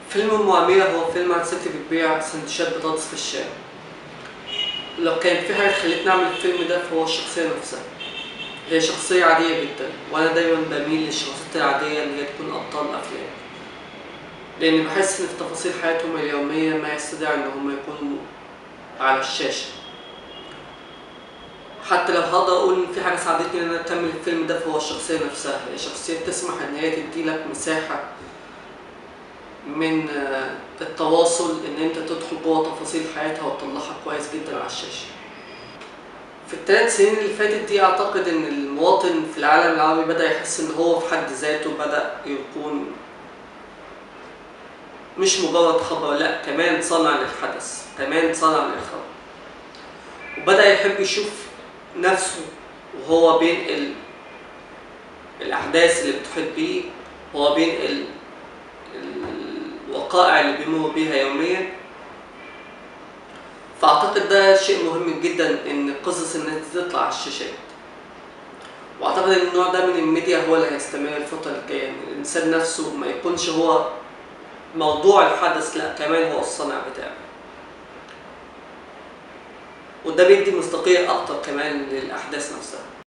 فيلم ام اميره هو فيلم عن ست بتبيع سندوتشات بطاطس في الشارع لو كان في حاجه خلتني اعمل الفيلم ده فهو الشخصيه نفسها هي شخصيه عاديه جدا وانا دايما بميل للشخصيات العاديه اللي هي تكون ابطال افلام لان بحس ان في تفاصيل حياتهم اليوميه ما يستدعي ان هم يكونوا على الشاشه حتى لو هقدر اقول ان في حاجه ساعدتني ان انا اكمل الفيلم ده فهو الشخصيه نفسها هي شخصيه تسمح ان هي تديلك مساحه من آه، التواصل ان انت تدخل جوه تفاصيل حياتها وتطلعها كويس جدا على الشاشه في الثلاث سنين اللي فاتت دي اعتقد ان المواطن في العالم العربي بدا يحس ان هو في حد ذاته بدا يكون مش مجرد خبر لا كمان صانع للحدث كمان صانع للخبر وبدا يحب يشوف نفسه وهو بينقل الاحداث اللي بتحيط بيه وهو بينقل الوقائع اللي بيمر بيها يوميا فاعتقد ده شيء مهم جدا ان القصص الناس دي تطلع على الشاشات واعتقد ان النوع ده من الميديا هو اللي هيستمر الفتره الجايه ان الانسان نفسه ما يكونش هو موضوع الحدث لا كمان هو الصانع بتاعه وده بيدي مصداقيه اكتر كمان للاحداث نفسها